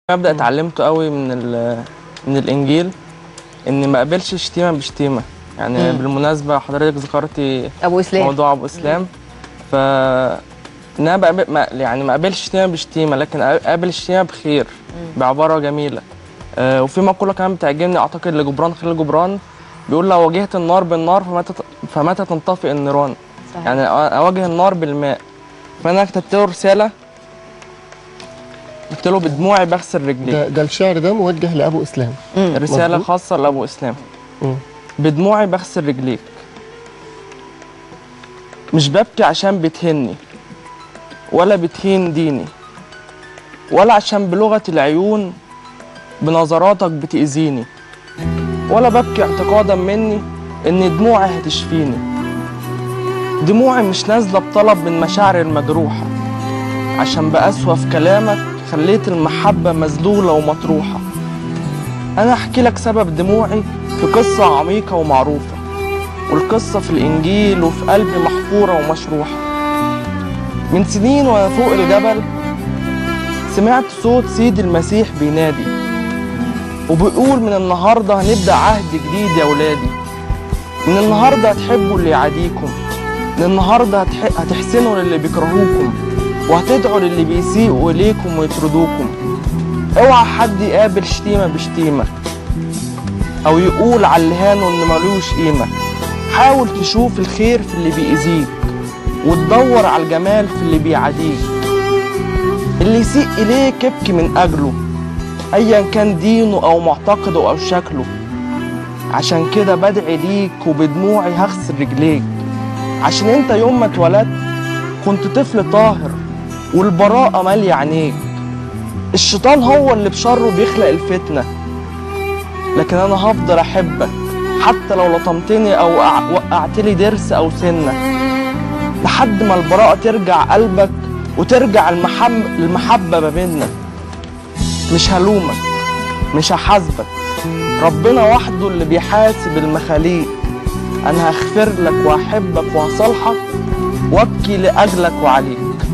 مبدأ اتعلمته قوي من ال- من الانجيل ان ما اقبلش شتيمه بشتيمه يعني مم. بالمناسبه حضرتك ذكرتي ابو اسلام موضوع ابو اسلام ف ان انا بقبل ما يعني ما اقبلش شتيمه بشتيمه لكن اقبل الشتيمه بخير بعباره جميله آه وفي مقوله كمان بتعجبني اعتقد لجبران خليل جبران بيقول لو واجهت النار بالنار فمتى فمتى تنطفئ النيران صحيح. يعني اواجه النار بالماء فانا كتبت له رساله قلت له بدموعي بغسل رجليك ده, ده الشعر ده موجه لابو اسلام مم. رسالة مظبوط. خاصة لأبو إسلام مم. بدموعي بغسل رجليك مش ببكي عشان بتهني ولا بتهين ديني ولا عشان بلغة العيون بنظراتك بتأذيني ولا ببكي اعتقادا مني إن دموعي هتشفيني دموعي مش نازلة بطلب من مشاعري المجروحة عشان بقسوة في كلامك خليت المحبة مذلولة ومطروحة أنا أحكي لك سبب دموعي في قصة عميقة ومعروفة والقصة في الإنجيل وفي قلبي محفورة ومشروحة من سنين وأنا فوق الجبل سمعت صوت سيد المسيح بينادي وبيقول من النهاردة هنبدأ عهد جديد يا ولادي من النهاردة هتحبوا اللي يعاديكم من النهاردة هتح... هتحسنوا للي بيكرهوكم وهتدعوا للي بيسيئوا إليكم ويطردوكم اوعى حد يقابل شتيمة بشتيمة أو يقول على اللي هانه إن ملوش قيمة حاول تشوف الخير في اللي بيأذيك وتدور على الجمال في اللي بيعاديك اللي يسيء إليك ابكي من أجله أيا كان دينه أو معتقده أو شكله عشان كده بدعي ليك وبدموعي هغسل رجليك عشان انت يوم ما اتولدت كنت طفل طاهر والبراءة مالية عينيك الشيطان هو اللي بشره بيخلق الفتنة لكن أنا هفضل أحبك حتى لو لطمتني أو أع- وقعت لي ضرس أو سنة لحد ما البراءة ترجع قلبك وترجع المحب المحبة ما بيننا مش هلومك مش هحاسبك ربنا وحده اللي بيحاسب المخاليق أنا هغفر لك وهحبك وهصالحك وأبكي لأجلك وعليك